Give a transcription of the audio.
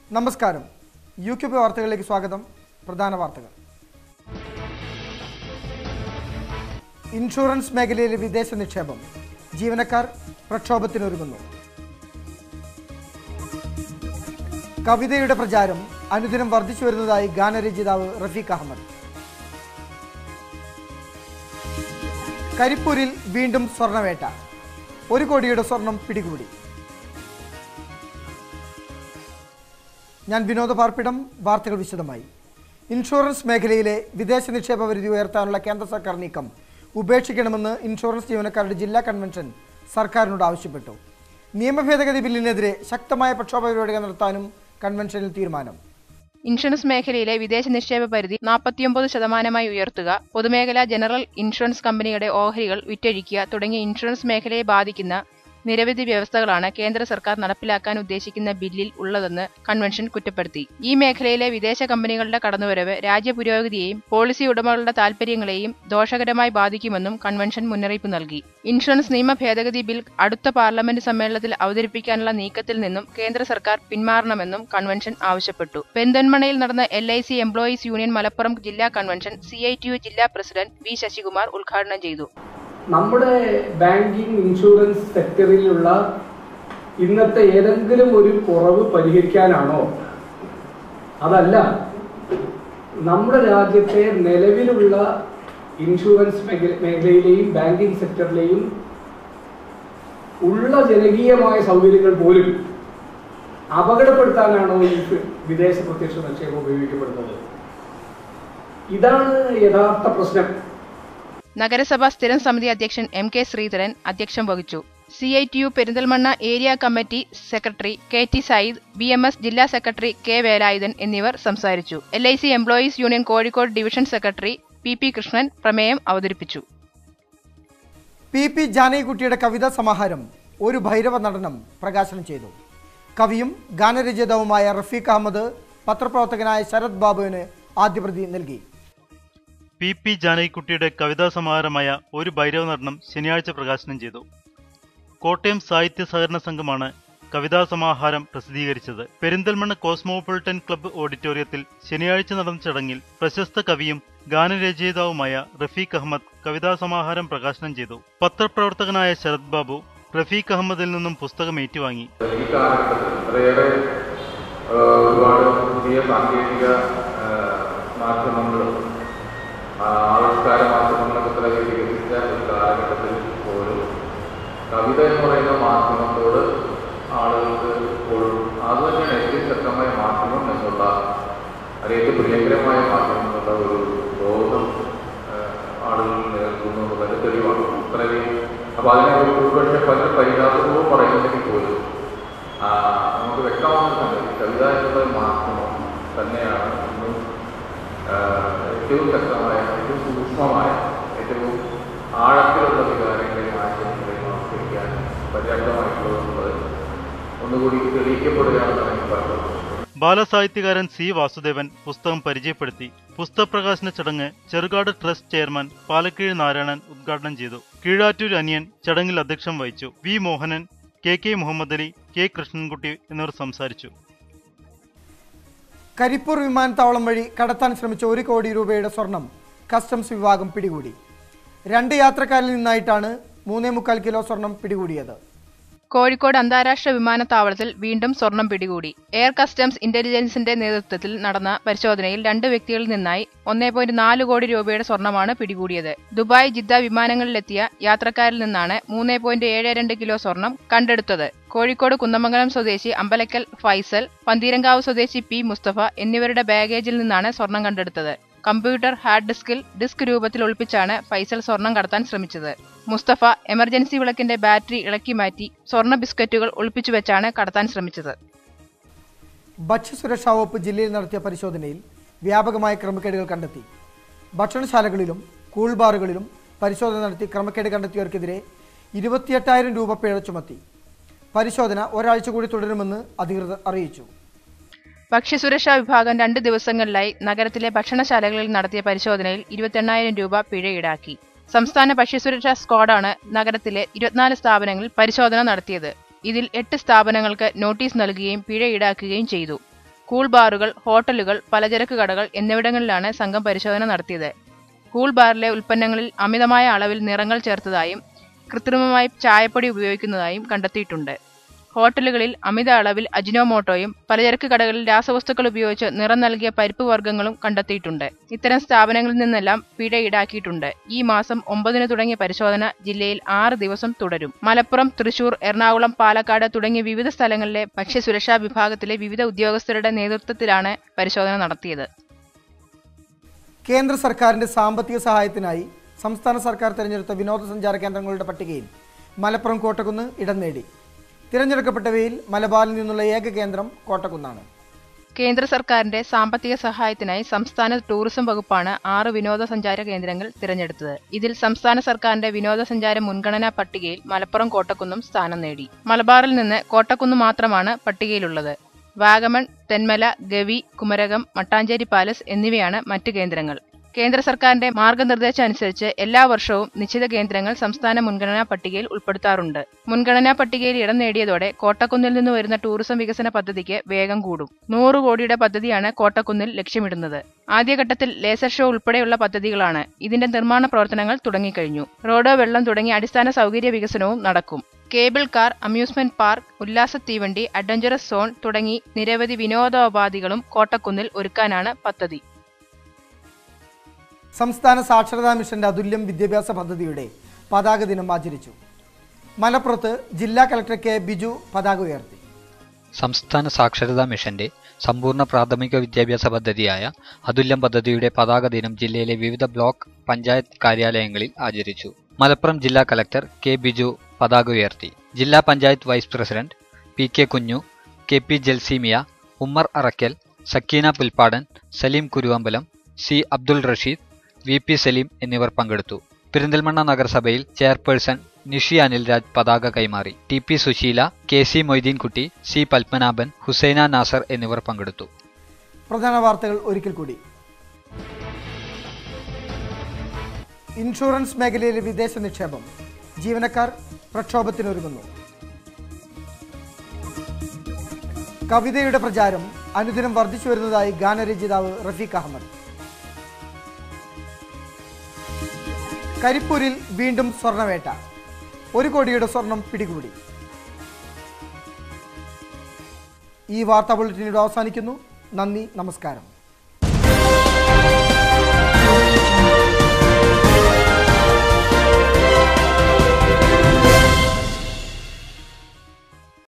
നമസ്കാരം U Q P വാർത്തകളിലേക്ക് സ്വാഗതം പ്രധാന വാർത്തകൾ ഇൻഷുറൻസ് മേഖലയിലെ വിദേശ നിക്ഷേപം ജീവനക്കാർ പ്രക്ഷോഭത്തിനൊരുങ്ങുന്നു കവിതയുടെ പ്രചാരം അനുദിനം വർദ്ധിച്ചു വരുന്നതായി ഗാനരചയിതാവ് റഫീഖ് അഹമ്മദ് കരിപ്പൂരിൽ വീണ്ടും സ്വർണവേട്ട ഒരു കോടിയുടെ സ്വർണം പിടികൂടി ഞാൻ വിനോദ പാർപ്പിടം വാർത്തകൾ വിശദമായി ഇൻഷുറൻസ് മേഖലയിലെ വിദേശ നിക്ഷേപ പരിധി ഉയർത്താനുള്ള കേന്ദ്ര സർക്കാർ നീക്കം ഉപേക്ഷിക്കണമെന്ന് ഇൻഷുറൻസ് ജീവനക്കാരുടെ ജില്ലാ കൺവെൻഷൻ സർക്കാരിനോട് ആവശ്യപ്പെട്ടു നിയമ ഭേദഗതി ബില്ലിനെതിരെ ശക്തമായ പ്രക്ഷോഭ പരിപാടികൾ നടത്താനും കൺവെൻഷനിൽ തീരുമാനം ഇൻഷുറൻസ് മേഖലയിലെ വിദേശ നിക്ഷേപ പരിധി നാൽപ്പത്തിയൊമ്പത് ശതമാനമായി ഉയർത്തുക പൊതുമേഖലാ ജനറൽ ഇൻഷുറൻസ് കമ്പനിയുടെ ഓഹരികൾ വിറ്റഴിക്കുക തുടങ്ങിയ ഇൻഷുറൻസ് മേഖലയെ ബാധിക്കുന്ന നിരവധി വ്യവസ്ഥകളാണ് കേന്ദ്ര സർക്കാർ നടപ്പിലാക്കാൻ ഉദ്ദേശിക്കുന്ന ബില്ലിൽ ഉള്ളതെന്ന് കൺവെൻഷൻ കുറ്റപ്പെടുത്തി ഈ മേഖലയിലെ വിദേശ കമ്പനികളുടെ കടന്നുവരവ് രാജ്യ പുരോഗതിയെയും പോളിസി ഉടമകളുടെ താൽപര്യങ്ങളെയും ദോഷകരമായി ബാധിക്കുമെന്നും കൺവെൻഷൻ മുന്നറിയിപ്പ് നൽകി ഇൻഷുറൻസ് നിയമ ഭേദഗതി ബിൽ അടുത്ത പാർലമെന്റ് സമ്മേളനത്തിൽ അവതരിപ്പിക്കാനുള്ള നീക്കത്തിൽ നിന്നും കേന്ദ്ര സർക്കാർ പിന്മാറണമെന്നും കൺവെൻഷൻ ആവശ്യപ്പെട്ടു പെരിന്തൽമണ്ണയിൽ നടന്ന L I C employees union Malappuram ജില്ലാ convention C I T U ജില്ലാ പ്രസിഡന്റ് വി ശശികുമാർ ഉദ്ഘാടനം ചെയ്തു നമ്മുടെ ബാങ്കിങ് ഇൻഷുറൻസ് സെക്ടറിലുള്ള ഇന്നത്തെ ഏതെങ്കിലും ഒരു കുറവ് പരിഹരിക്കാനാണോ അതല്ല നമ്മുടെ രാജ്യത്തെ നിലവിലുള്ള ഇൻഷുറൻസ് മേഖല- മേഖലയിലെയും ബാങ്കിങ് സെക്ടറിലെയും ഉള്ള ജനകീയമായ സൗകര്യങ്ങൾ പോലും അപകടപ്പെടുത്താനാണോ ഈ വിദേശ പ്രത്യക്ഷ നിക്ഷേപം ഉപയോഗിക്കപ്പെടുന്നത് ഇതാണ് യഥാർത്ഥ പ്രശ്നം നഗരസഭാ സ്ഥിരം സമിതി അധ്യക്ഷൻ എം കെ ശ്രീധരൻ അധ്യക്ഷം വഹിച്ചു C I T U Perinthalmanna area committee secretary K T Sayyid B M S ജില്ലാ സെക്രട്ടറി കെ വേലായുധൻ എന്നിവർ സംസാരിച്ചു L I C employees union Kozhikode division secretary P P Krishnan പ്രമേയം അവതരിപ്പിച്ചു പി പി ജാനകിക്കുട്ടിയുടെ കവിതാ സമാഹാരം ഒരു ഭൈരവ നടനം പ്രകാശനം ചെയ്തു കവിയും ഗാനരചയിതാവുമായ റഫീഖ് അഹമ്മദ് പത്രപ്രവർത്തകനായ ശരത് ബാബുവിന് ആദ്യപ്രതി നൽകി പി പി ജാനകിക്കുട്ടിയുടെ കവിതാ സമാഹാരമായ ഒരു ഭൈരവ നടനം ശനിയാഴ്ച പ്രകാശനം ചെയ്തു കോട്ടയം സാഹിത്യ സഹകരണ സംഘമാണ് കവിതാ സമാഹാരം പ്രസിദ്ധീകരിച്ചത് പെരിന്തൽമണ്ണ കോസ്മോപൊളിറ്റൻ ക്ലബ്ബ് ഓഡിറ്റോറിയത്തിൽ ശനിയാഴ്ച നടന്ന ചടങ്ങിൽ പ്രശസ്ത കവിയും ഗാനരചയിതാവുമായ റഫീഖ് അഹമ്മദ് കവിതാ സമാഹാരം പ്രകാശനം ചെയ്തു പത്രപ്രവർത്തകനായ ശരത് ബാബു റഫീഖ് അഹമ്മദിൽ നിന്നും പുസ്തകം ഏറ്റുവാങ്ങി ഈ കാലഘട്ടത്തിൽ അത്രയേറെ ആ, ഒരുപാട് പുതിയ സാങ്കേതിക ആ, മാധ്യമങ്ങളും ആ, ആവിഷ്കാര മാധ്യമങ്ങളൊക്കെ ഇത്ര വികസിച്ച ഒരു കാലഘട്ടത്തിൽ പോലും കവിത എന്ന് പറയുന്ന മാധ്യമത്തോട് ആളുകൾക്ക് ഇപ്പോഴും അത് തന്നെയാണ് ഏറ്റവും ശക്തമായ മാധ്യമം എന്നുള്ള അത് ഏറ്റവും പ്രിയങ്കരമായ മാധ്യമം എന്നുള്ള ഒരു ബോധം ആ, ആളുകളിൽ നിലനിൽക്കുന്നു എന്നുള്ളതിന്റെ തെളിവാണ് അത്രയും അപ്പൊ അതിനെ ഒരു ഒരുപക്ഷെ പല പരിഹാസപൂർവ്വം പറയുന്നുണ്ടെങ്കിൽ പോലും ആ, നമുക്ക് വ്യക്തമാകുന്ന സംഗതി കവിത എന്നുള്ള ഒരു മാധ്യമം തന്നെയാണ് ഇന്നും ആ, ഏറ്റവും ശക്തമായ ഏറ്റവും സൂക്ഷ്മമായ ഏറ്റവും ആഴത്തിലുള്ള വികാരങ്ങളെയും ആശയങ്ങളെയും ആസ്വദിക്കാൻ പര്യാപ്തമായിട്ടുള്ളതെന്നുള്ളത് ഒന്നുകൂടി തെളിയിക്കപ്പെടുകയാണെന്നാണ് എനിക്ക് പറയുന്നത് ബാലസാഹിത്യകാരൻ സി വാസുദേവൻ പുസ്തകം പരിചയപ്പെടുത്തി പുസ്തകപ്രകാശന ചടങ്ങ് ചെറുകാട് ട്രസ്റ്റ് ചെയർമാൻ പാലക്കീഴ് നാരായണൻ ഉദ്ഘാടനം ചെയ്തു കീഴാറ്റൂർ അനിയൻ ചടങ്ങിൽ അധ്യക്ഷം വഹിച്ചു V Mohanan K K Muhammad Ali K Krishnankutty എന്നിവർ സംസാരിച്ചു കരിപ്പൂർ വിമാനത്താവളം വഴി കടത്താൻ ശ്രമിച്ച ഒരു കോടി രൂപയുടെ സ്വർണം കസ്റ്റംസ് വിഭാഗം പിടികൂടി രണ്ട് യാത്രക്കാരിൽ നിന്നായിട്ടാണ് മൂന്നേ മുക്കാൽ കിലോ സ്വർണം പിടികൂടിയത് കോഴിക്കോട് അന്താരാഷ്ട്ര വിമാനത്താവളത്തിൽ വീണ്ടും സ്വർണം പിടികൂടി എയർ കസ്റ്റംസ് ഇന്റലിജൻസിന്റെ നേതൃത്വത്തിൽ നടന്ന പരിശോധനയിൽ രണ്ട് വ്യക്തികളിൽ നിന്നായി ഒന്നേ പോയിന്റ് നാല് കോടി രൂപയുടെ സ്വർണമാണ് പിടികൂടിയത് ദുബായ് ജിദ്ദ വിമാനങ്ങളിലെത്തിയ യാത്രക്കാരിൽ നിന്നാണ് മൂന്നേ പോയിന്റ് ഏഴ് രണ്ട് കിലോ സ്വർണം കണ്ടെടുത്തത് കോഴിക്കോട് കുന്നമംഗലം സ്വദേശി അമ്പലക്കൽ ഫൈസൽ പന്തീരങ്കാവ് സ്വദേശി പി മുസ്തഫ എന്നിവരുടെ ബാഗേജിൽ നിന്നാണ് സ്വർണം കണ്ടെടുത്തത് കമ്പ്യൂട്ടർ ഹാർഡ് ഡിസ്കിൽ ഡിസ്ക് രൂപത്തിൽ ഒളിപ്പിച്ചാണ് ഫൈസൽ സ്വർണം കടത്താൻ ശ്രമിച്ചത് മുസ്തഫ എമർജൻസി വിളക്കിന്റെ ബാറ്ററി ഇളക്കി മാറ്റി സ്വർണ്ണ ബിസ്ക്കറ്റുകൾ ഒളിപ്പിച്ചു വെച്ചാണ് കടത്താൻ ശ്രമിച്ചത് ഭക്ഷ്യസുരക്ഷാ വകുപ്പ് ജില്ലയിൽ നടത്തിയ പരിശോധനയിൽ വ്യാപകമായ ക്രമക്കേടുകൾ കണ്ടെത്തി ഭക്ഷണശാലകളിലും കൂൾ ബാറുകളിലും പരിശോധന നടത്തി ക്രമക്കേട് കണ്ടെത്തിയവർക്കെതിരെ ഇരുപത്തിയെട്ടായിരം രൂപ പിഴ ചുമത്തി പരിശോധന ഒരാഴ്ച കൂടി തുടരുമെന്ന് അധികൃതർ അറിയിച്ചു ഭക്ഷ്യസുരക്ഷാ വിഭാഗം രണ്ട് ദിവസങ്ങളിലായി നഗരത്തിലെ ഭക്ഷണശാലകളിൽ നടത്തിയ പരിശോധനയിൽ ഇരുപത്തെണ്ണായിരം രൂപ പിഴ ഈടാക്കി സംസ്ഥാന ഭക്ഷ്യസുരക്ഷാ സ്ക്വാഡാണ് നഗരത്തിലെ ഇരുപത്തിനാല് സ്ഥാപനങ്ങളിൽ പരിശോധന നടത്തിയത് ഇതിൽ എട്ട് സ്ഥാപനങ്ങൾക്ക് നോട്ടീസ് നൽകുകയും പിഴ ഈടാക്കുകയും ചെയ്തു കൂൾ ബാറുകൾ ഹോട്ടലുകൾ പലചരക്ക് കടകൾ എന്നിവിടങ്ങളിലാണ് സംഘം പരിശോധന നടത്തിയത് കൂൾ ബാറിലെ ഉൽപ്പന്നങ്ങളിൽ അമിതമായ അളവിൽ നിറങ്ങൾ ചേർത്തതായും കൃത്രിമമായി ചായപ്പൊടി ഉപയോഗിക്കുന്നതായും കണ്ടെത്തിയിട്ടുണ്ട് ഹോട്ടലുകളിൽ അമിത അളവിൽ അജിനോമോട്ടോയും പലചരക്ക് കടകളിൽ രാസവസ്തുക്കൾ ഉപയോഗിച്ച് നിറം നൽകിയ പരിപ്പ് വർഗ്ഗങ്ങളും കണ്ടെത്തിയിട്ടുണ്ട് ഇത്തരം സ്ഥാപനങ്ങളിൽ നിന്നെല്ലാം പിഴ ഈടാക്കിയിട്ടുണ്ട് ഈ മാസം ഒമ്പതിന് തുടങ്ങിയ പരിശോധന ജില്ലയിൽ ആറ് ദിവസം തുടരും മലപ്പുറം തൃശൂർ എറണാകുളം പാലക്കാട് തുടങ്ങിയ വിവിധ സ്ഥലങ്ങളിലെ ഭക്ഷ്യസുരക്ഷാ വിഭാഗത്തിലെ വിവിധ ഉദ്യോഗസ്ഥരുടെ നേതൃത്വത്തിലാണ് പരിശോധന നടത്തിയത് കേന്ദ്ര സർക്കാരിന്റെ സാമ്പത്തിക സഹായത്തിനായി സംസ്ഥാന സർക്കാർ തിരഞ്ഞെടുത്ത വിനോദസഞ്ചാര കേന്ദ്രങ്ങളുടെ പട്ടികയിൽ മലപ്പുറം കോട്ടക്കുന്ന് ഇടം നേടി തിരഞ്ഞെടുക്കപ്പെട്ടവയിൽ മലബാറിൽ നിന്നുള്ള ഏക കേന്ദ്രം കോട്ടക്കുന്നാണ് കേന്ദ്ര സർക്കാരിന്റെ സാമ്പത്തിക സഹായത്തിനായി സംസ്ഥാന ടൂറിസം വകുപ്പാണ് ആറ് വിനോദസഞ്ചാര കേന്ദ്രങ്ങൾ തിരഞ്ഞെടുത്തത് ഇതിൽ സംസ്ഥാന സർക്കാരിന്റെ വിനോദസഞ്ചാര മുൻഗണനാ പട്ടികയിൽ മലപ്പുറം കോട്ടക്കുന്നും സ്ഥാനം നേടി മലബാറിൽ നിന്ന് കോട്ടക്കുന്ന് മാത്രമാണ് പട്ടികയിലുള്ളത് വാഗമൺ തെന്മല ഗവി കുമരകം മട്ടാഞ്ചേരി പാലസ് എന്നിവയാണ് മറ്റ് കേന്ദ്രങ്ങൾ കേന്ദ്ര സർക്കാരിന്റെ മാർഗനിർദ്ദേശം അനുസരിച്ച് എല്ലാ വർഷവും നിശ്ചിത കേന്ദ്രങ്ങൾ സംസ്ഥാന മുൻഗണനാ പട്ടികയിൽ ഉൾപ്പെടുത്താറുണ്ട് മുൻഗണനാ പട്ടികയിൽ ഇടം നേടിയതോടെ കോട്ടക്കുന്നിൽ നിന്ന് വരുന്ന ടൂറിസം വികസന പദ്ധതിക്ക് വേഗം കൂടും നൂറ് കോടിയുടെ പദ്ധതിയാണ് കോട്ടക്കുന്നിൽ ലക്ഷ്യമിടുന്നത് ആദ്യഘട്ടത്തിൽ ലേസർ ഷോ ഉൾപ്പെടെയുള്ള പദ്ധതികളാണ് ഇതിന്റെ നിർമ്മാണ പ്രവർത്തനങ്ങൾ തുടങ്ങിക്കഴിഞ്ഞു റോഡ് വെള്ളം തുടങ്ങിയ അടിസ്ഥാന സൗകര്യ വികസനവും നടക്കും കേബിൾ കാർ അമ്യൂസ്മെന്റ് പാർക്ക് ഉല്ലാസ തീവണ്ടി അഡ്വഞ്ചറസ് സോൺ തുടങ്ങി നിരവധി വിനോദോപാധികളും കോട്ടക്കുന്നിൽ ഒരുക്കാനാണ് പദ്ധതി സംസ്ഥാന സാക്ഷരതാ മിഷന്റെ അതുല്യം വിദ്യാഭ്യാസ പദ്ധതിയുടെ പതാക ദിനം ആചരിച്ചു മലപ്പുറത്ത് ജില്ലാ കളക്ടർ കെ ബിജു പതാക ഉയർത്തി സംസ്ഥാന സാക്ഷരതാ മിഷന്റെ സമ്പൂർണ്ണ പ്രാഥമിക വിദ്യാഭ്യാസ പദ്ധതിയായ അതുല്യം പദ്ധതിയുടെ പതാക ദിനം ജില്ലയിലെ വിവിധ ബ്ലോക്ക് പഞ്ചായത്ത് കാര്യാലയങ്ങളിൽ ആചരിച്ചു മലപ്പുറം ജില്ലാ കലക്ടർ കെ ബിജു പതാക ഉയർത്തി ജില്ലാ panchayat vice president P K Kunju K P Jalseemiya Ummer Arakkal Sakeena Pulpadan Saleem Kuruvambalam C Abdul Rasheed V P Saleem എന്നിവർ പങ്കെടുത്തു പെരിന്തൽമണ്ണ നഗരസഭയിൽ ചെയർപേഴ്സൺ നിഷി അനിൽരാജ് പതാക കൈമാറി T P Susheela K C Moideenkutty C Padmanabhan Husaina Nasar എന്നിവർ പങ്കെടുത്തു പ്രധാന വാർത്തകൾ ഒരിക്കൽ കൂടി ഇൻഷുറൻസ് മേഖലയിലെ വിദേശ നിക്ഷേപം ജീവനക്കാർ പ്രക്ഷോഭത്തിനൊരുങ്ങുന്നു കവിതയുടെ പ്രചാരം അനുദിനം വർദ്ധിച്ചു വരുന്നതായി ഗാനരചയിതാവ് റഫീഖ് അഹമ്മദ് കരിപ്പൂരിൽ വീണ്ടും സ്വർണവേട്ട ഒരു കോടിയുടെ സ്വർണം പിടികൂടി ഈ വാർത്താ ബുള്ളറ്റിനോട് അവസാനിക്കുന്നു നന്ദി നമസ്കാരം